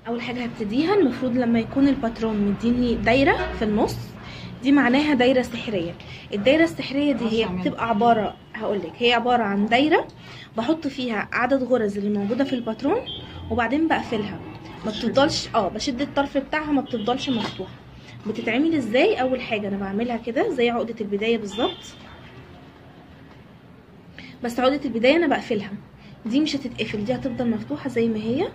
اول حاجه هبتديها المفروض لما يكون الباترون مديني دايره في النص دي معناها دايره سحريه الدايره السحريه دي هي أعمل. بتبقى عباره هقولك هي عباره عن دايره بحط فيها عدد غرز اللي موجوده في الباترون وبعدين بقفلها ما بتفضلش اه بشد الطرف بتاعها ما بتفضلش مفتوحه بتتعمل ازاي اول حاجه انا بعملها كده زي عقده البدايه بالظبط بس عقده البدايه انا بقفلها دي مش هتتقفل دي هتفضل مفتوحه زي ما هي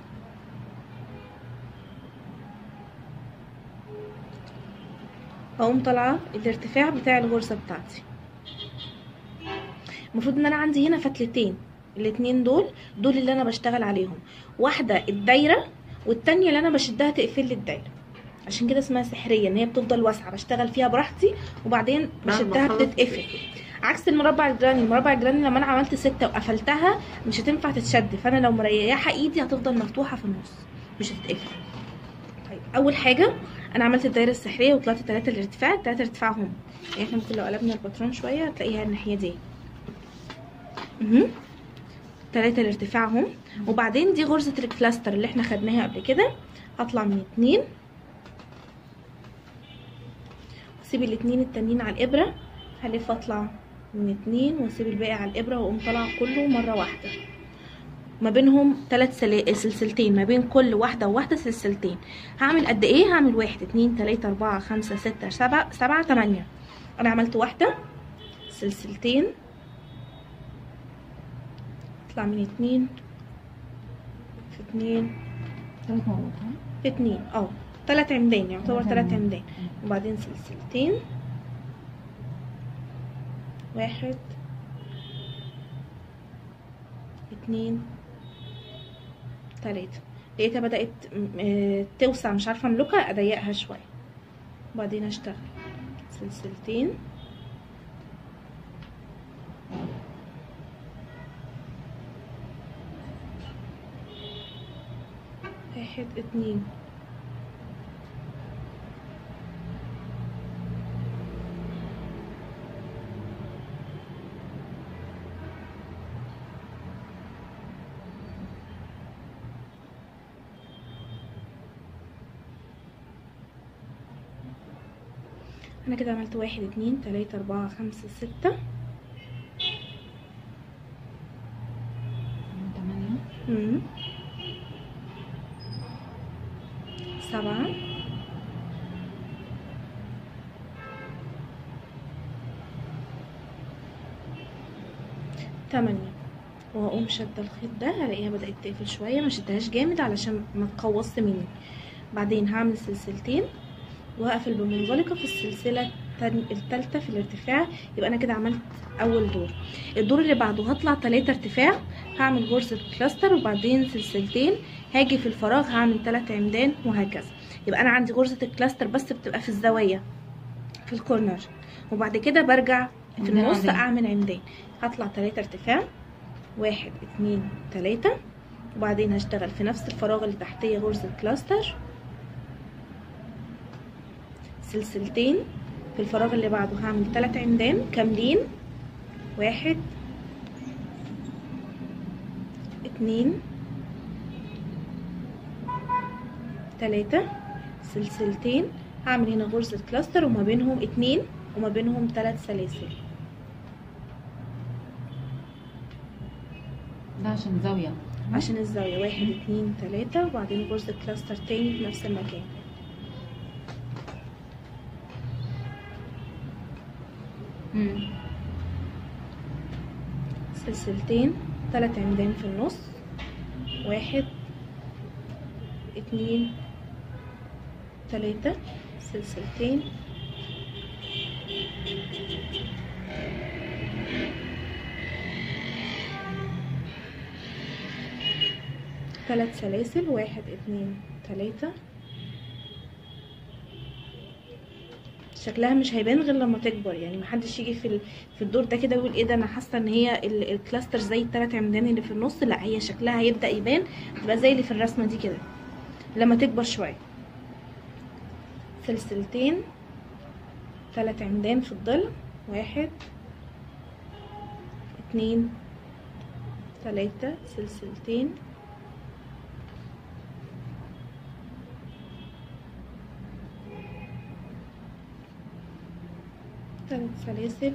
اقوم طالعه الارتفاع بتاع الغرزه بتاعتي المفروض ان انا عندي هنا فتلتين الاتنين دول دول اللي انا بشتغل عليهم واحده الدايره والتانية اللي انا بشدها تقفل لي الدايره عشان كده اسمها سحريه ان هي بتفضل واسعه بشتغل فيها براحتي وبعدين بعد ما بشدها أخلص بتتقفل عكس المربع الجراني المربع الجراني لما انا عملت ستة وقفلتها مش هتنفع تتشد فانا لو مريحه ايدي هتفضل مفتوحه في النص مش هتتقفل طيب اول حاجه انا عملت الدايره السحريه وطلعت ثلاثه الارتفاع الثلاثه ارتفاعهم يعني احنا ممكن لو قلبنا الباترون شويه هتلاقيها الناحيه دي اها ثلاثه الارتفاعهم وبعدين دي غرزه الكلاستر اللي احنا خدناها قبل كده هطلع من اتنين واسيب الاتنين التانيين على الابره هلف اطلع من اتنين واسيب الباقي على الابره واقوم طالعه كله مره واحده ما بينهم ثلاث سلا... سلسلتين ما بين كل واحده وواحده سلسلتين هعمل قد ايه هعمل واحد اتنين تلاته اربعه خمسه سته سبعه سبعه تمانيه انا عملت واحده سلسلتين اطلع من اتنين في اتنين ثلاث مرات ها؟ في اتنين اه تلات عمدان يعتبر تلات تلات عمدان. عمدان وبعدين سلسلتين واحد اتنين تلاتة لقيتها بدأت م- آه، توسع مش عارفة املكها اضيقها شوية وبعدين اشتغل سلسلتين واحد اتنين انا كده عملت واحد اتنين تلاتة اربعة خمسة ستة ثمانية مم. سبعة تمانية وهقوم شادة الخيط ده هلاقيها بدأت تقفل شوية ما شدهاش جامد علشان ما تقوصش مني بعدين هعمل سلسلتين وهقفل بمنزلقة في السلسلة التان- التالتة في الارتفاع يبقى انا كده عملت اول دور الدور اللي بعده هطلع تلاتة ارتفاع هعمل غرزة كلاستر وبعدين سلسلتين هاجي في الفراغ هعمل تلات عمدان وهكذا يبقى انا عندي غرزة الكلاستر بس بتبقى في الزوايا في الكورنر وبعد كده برجع في عمدان النص عمدان. اعمل عمدان هطلع تلاتة ارتفاع واحد اتنين تلاتة وبعدين هشتغل في نفس الفراغ اللي تحتيه غرزة كلاستر سلسلتين في الفراغ اللي بعده هعمل تلات عمدان كاملين واحد اتنين تلاتة سلسلتين هعمل هنا غرزة كلاستر وما بينهم اتنين وما بينهم تلات سلاسل ده عشان زاوية عشان الزاوية واحد اتنين تلاتة وبعدين غرزة كلاستر تاني في نفس المكان مم. سلسلتين تلات عمدان في النص واحد اتنين تلاتة سلسلتين تلات سلاسل واحد اتنين تلاتة شكلها مش هيبان غير لما تكبر يعني محدش يجي في ال- في الدور ده كده يقول ايه ده انا حاسه ان هي ال- الكلاستر زي التلات عمدان اللي في النص لا هي شكلها هيبدا يبان تبقى زي اللي في الرسمه دي كده لما تكبر شويه سلسلتين تلات عمدان في الظل واحد اتنين تلاتة سلسلتين تلات سلاسل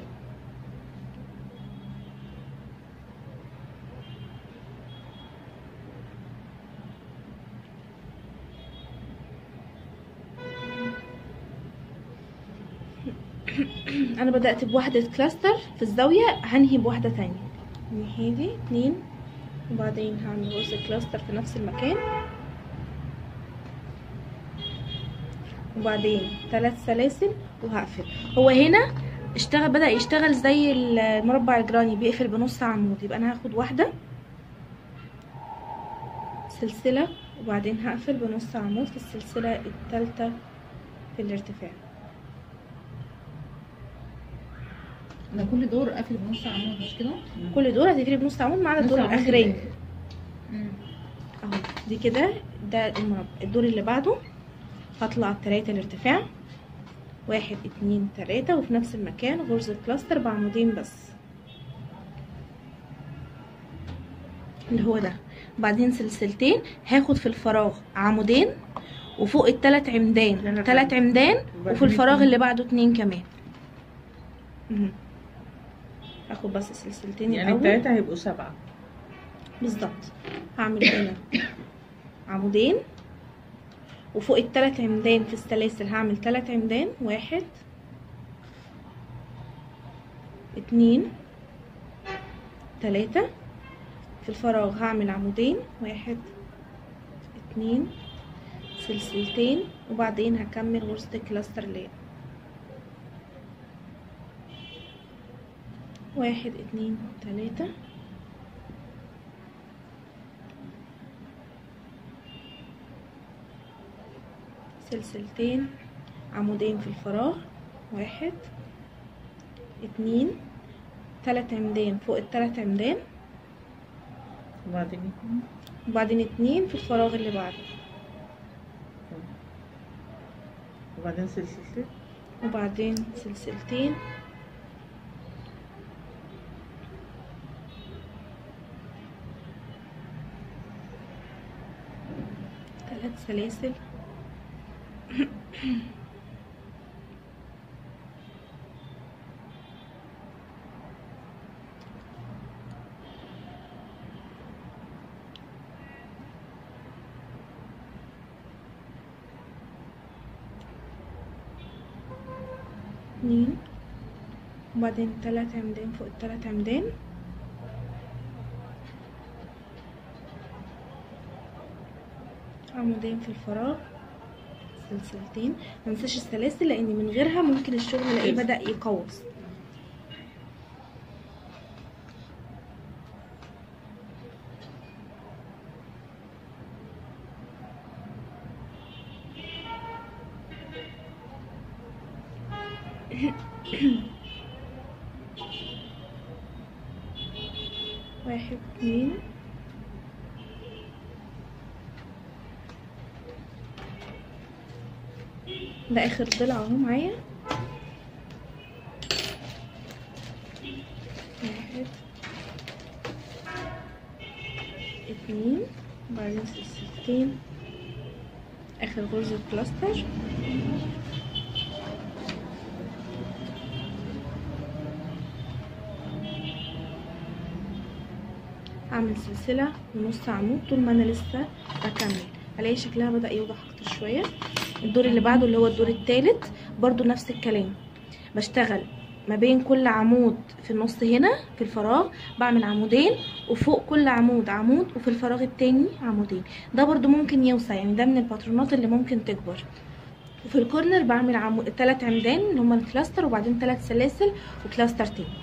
انا بدأت بواحدة كلاستر في الزاوية هنهي بواحدة تانية نهي دي اتنين وبعدين هعمل غرزة كلاستر في نفس المكان وبعدين ثلاث سلاسل وهقفل هو هنا اشتغل بدأ يشتغل زي المربع الجراني بيقفل بنص عمود يبقى انا هاخد واحدة سلسلة وبعدين هقفل بنص عمود في السلسلة التالتة في الارتفاع ده كل دور قافل بنص عمود مش كده؟ كل دور هتقفلي بنص عمود ما عدا نص الدور عمود الاخراني الآخر. مم. اهو دي كده ده المربع الدور اللي بعده هطلع التلاتة الارتفاع واحد اتنين تلاتة وفي نفس المكان غرزة كلاستر بعمودين بس اللي هو ده وبعدين سلسلتين هاخد في الفراغ عمودين وفوق التلات عمدان تلات تلات عمدان وبعدين وفي الفراغ اتنين. اللي بعده اتنين كمان مهم. هاخد بس سلسلتين يعني الأول. التلاتة هيبقوا سبعة بالظبط هعمل هنا عمودين وفوق التلات عمدان في السلاسل هعمل تلات عمدان واحد اتنين تلاتة في الفراغ هعمل عمودين واحد اتنين سلسلتين وبعدين هكمل غرزة الكلاستر ليه واحد اتنين تلاتة سلسلتين عمودين في الفراغ واحد اتنين تلات عمدان فوق التلات عمدان وبعدين وبعدين اتنين في الفراغ اللي بعده وبعدين سلسلتين وبعدين سلسلتين ثلاث سلاسل اتنين وبعدين تلات عمدان فوق التلات عمدان عمودين في الفراغ سلسلتين منساش السلاسل لان من غيرها ممكن الشغل الاقيه كده. بدأ يقوس واحد اتنين ده اخر ضلع اهو معايا واحد اتنين وبعدين سلسلتين اخر غرزة بلاستر اعمل سلسلة ونص عمود طول ما انا لسه بكمل الاقي شكلها بدأ يوضح اكتر شوية الدور اللي بعده اللي هو الدور التالت برضو نفس الكلام بشتغل ما بين كل عمود في النص هنا في الفراغ بعمل عمودين وفوق كل عمود عمود وفي الفراغ التاني عمودين ده برضو ممكن يوسع يعني ده من الباترونات اللي ممكن تكبر وفي الكورنر بعمل عمود تلات عمدان اللي هما الكلاستر وبعدين تلات سلاسل وكلاستر تاني